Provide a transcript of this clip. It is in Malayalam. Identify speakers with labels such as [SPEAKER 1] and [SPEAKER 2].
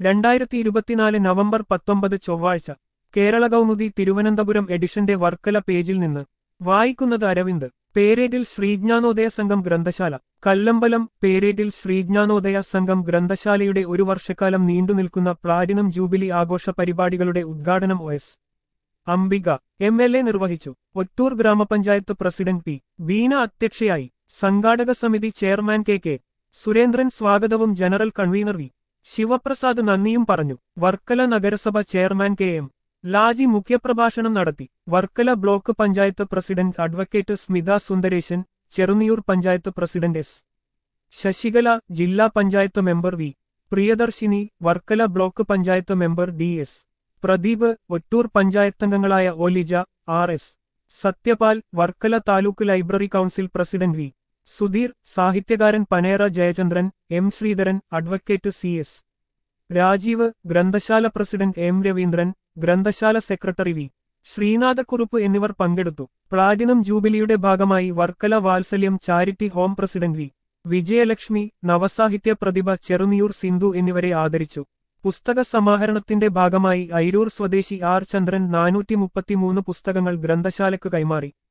[SPEAKER 1] രണ്ടായിരത്തി ഇരുപത്തിനാല് നവംബർ പത്തൊമ്പത് ചൊവ്വാഴ്ച കേരള കൗമുദി തിരുവനന്തപുരം എഡിഷന്റെ വർക്കല പേജിൽ നിന്ന് വായിക്കുന്നത് അരവിന്ദ് പേരേറ്റിൽ ശ്രീജ്ഞാനോദയ സംഘം ഗ്രന്ഥശാല കല്ലമ്പലം പേരേറ്റിൽ ശ്രീജ്ഞാനോദയ സംഘം ഗ്രന്ഥശാലയുടെ ഒരു വർഷക്കാലം നീണ്ടുനിൽക്കുന്ന പ്ലാറ്റിനം ജൂബിലി ആഘോഷ പരിപാടികളുടെ ഉദ്ഘാടനം O S Ambika M L A നിർവഹിച്ചു ഒറ്റൂർ ഗ്രാമപഞ്ചായത്ത് പ്രസിഡന്റ് പി വീണ അധ്യക്ഷയായി സംഘാടക സമിതി ചെയർമാൻ കെ കെ സുരേന്ദ്രൻ സ്വാഗതവും ജനറൽ കൺവീനർ വി ശിവപ്രസാദ് നന്ദിയും പറഞ്ഞു വർക്കല നഗരസഭ ചെയർമാൻ കെ എം ലാജി മുഖ്യപ്രഭാഷണം നടത്തി Varkala block panchayat president advocate Smitha Sundaresan Cheruniyoor panchayat president S Sasikala ജില്ലാ panchayat member V Priyadarshini Varkala block panchayat member D S Pradeep Ottoor പഞ്ചായത്തംഗങ്ങളായ Olija R S Sathyapal Varkala taluk library council president V Sudheer സാഹിത്യകാരൻ Panera Jayachandran M Sreedharan advocate C S Rajeev ഗ്രന്ഥശാല പ്രസിഡന്റ് എം രവീന്ദ്രൻ ഗ്രന്ഥശാല സെക്രട്ടറി വി ശ്രീനാഥക്കുറുപ്പ് എന്നിവർ പങ്കെടുത്തു പ്ലാറ്റിനം ജൂബിലിയുടെ ഭാഗമായി Varkala Vathsalyam charity home president V Vijayalakshmi നവസാഹിത്യ പ്രതിഭ ചെറുനിയൂർ സിന്ധു എന്നിവരെ ആദരിച്ചു പുസ്തക സമാഹരണത്തിന്റെ ഭാഗമായി ഐരൂർ സ്വദേശി ആർ ചന്ദ്രൻ നാനൂറ്റി മുപ്പത്തിമൂന്ന് പുസ്തകങ്ങൾ ഗ്രന്ഥശാലയ്ക്ക് കൈമാറി